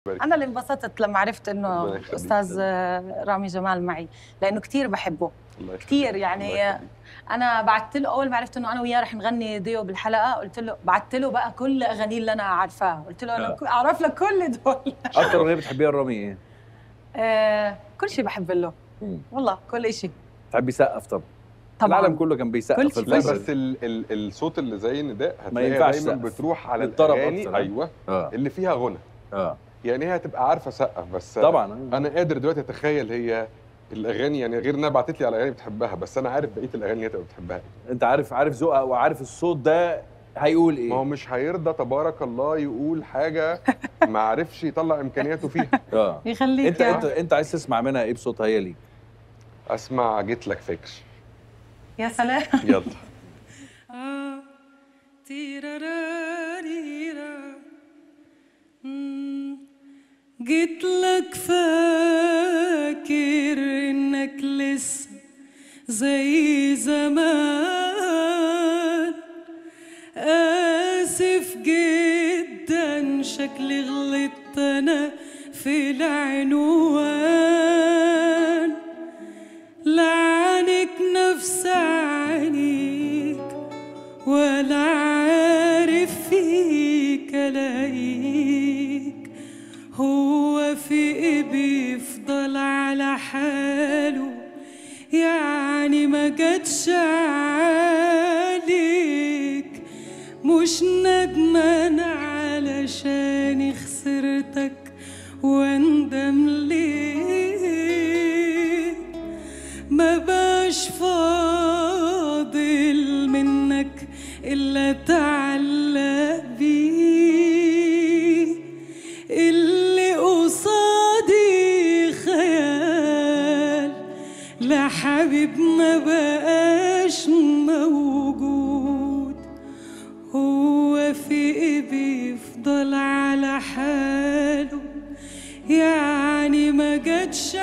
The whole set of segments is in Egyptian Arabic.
انا اللي انبسطت لما عرفت انه ربنا يخليك. استاذ رامي جمال معي لانه كثير بحبه الله يخليك. كثير الله يعني يخليك. انا بعثت له اول ما عرفت انه انا وياه رح نغني ديو بالحلقه قلت له بعثت له بقى كل اغانيه اللي انا عارفاها قلت له انا آه. ك- اعرف لك كل دول اكتر اغنيه بتحبيها لرامي ايه؟ آه كل شيء بحب له مم. والله كل شيء بتحبي يسقف طبعا طبعا العالم كله كان بيسقف كل في شيء. لا الفترة بس دي. ال ال الصوت اللي زي نداء ما هتلاقيها ينفعش دايما سقف. بتروح على للطرب الاغاني أكتر، ها؟ ايوه اه اللي فيها غنى اه يعني هي هتبقى عارفه سقف بس طبعا انا قادر دلوقتي اتخيل هي الاغاني يعني غير انها بعتت لي على اغاني بتحبها بس انا عارف بقيه الاغاني اللي هي تبقى بتحبها إيه. انت عارف عارف ذوقها وعارف الصوت ده هيقول ما هو ايه مش هيرضى تبارك الله يقول حاجه ما عرفش يطلع امكانياته فيها اه يخليك انت يا انت انت عايز تسمع منها ايه بصوتها هي ليك اسمع جيت لك فكر يا سلام يلا آه، تيراراريرا. مم. جيت لك فاكر انك لسه زي زمان اسف جدا شكلي غلطت انا في العنوان لعنك نفس عينيك ولا عارف فيك الاقيك هو في إيه بيفضل على حاله يعني ما جاتش عليك مش ندمان علشان خسرتك واندم ليه ما باش فاضل منك إلا تعلق بيه اللي قصادي خيال لا حبيب ما بقاش موجود هو في إيه بيفضل على حاله يعني ما جاتش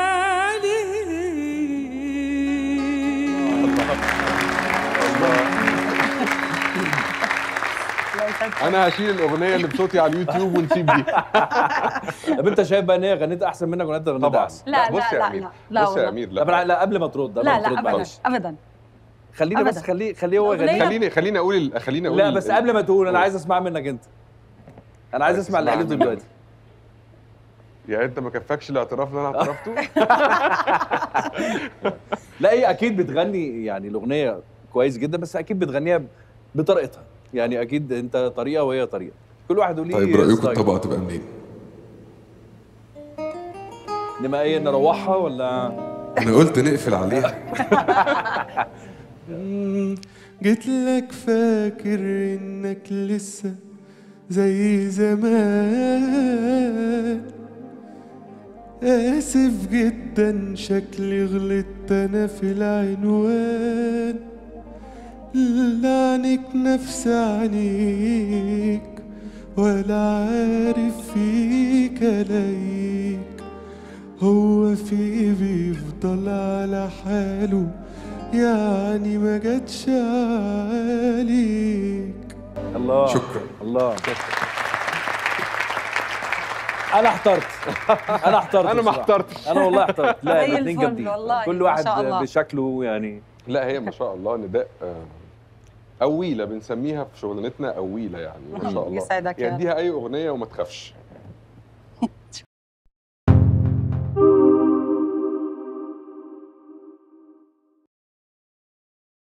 عليه انا هشيل الاغنيه اللي بصوتي على اليوتيوب ونسيب دي طب انت شايف بقى ان هي غنيتها احسن منك ولا انت غنيتها طبعا احسن لا، بص لا، يا لا، امير لا، لا بص يا والله. امير لا لا لا قبل ما ترد قبل لا ما لا ترد ابدا معلش ابدا خلينا بس أبداً. خليه خليه هو الأغنية- يغني خليني خليني اقول ال- خليني اقول لا ال- بس ال- قبل ما تقول انا قول. عايز اسمع منك انت انا عايز عايز اسمع اللي تسمع قالته مني؟ دلوقتي يعني انت ما كفكش الاعتراف اللي انا اعترفته لا هي اكيد بتغني يعني الاغنيه كويس جدا بس اكيد بتغنيها بطريقتها يعني اكيد انت طريقه وهي طريقه كل واحد وليه طيب رأيكم ستايل. الطبقة تبقى منين؟ انما ايه نروحها ولا أنا قلت نقفل عليها جيت لك فاكر انك لسه زي زمان اسف جدا شكلي غلطت انا في العنوان لعنك نفس عينيك ولا عارف فيك الاقيك هو في إيه بيفضل على حاله يعني ما جاتش عليك الله شكرا. الله انا احترت انا احترت انا ما بصراحة. احترتش انا والله احترت لا زي الاثنين الفل جامدين والله، كل ما واحد شاء الله. بشكله يعني لا هي ما شاء الله نداء آه، قويله بنسميها في شغلانتنا قويله يعني ما شاء الله يسعدك يا يعني اديها اي اغنيه وما تخافش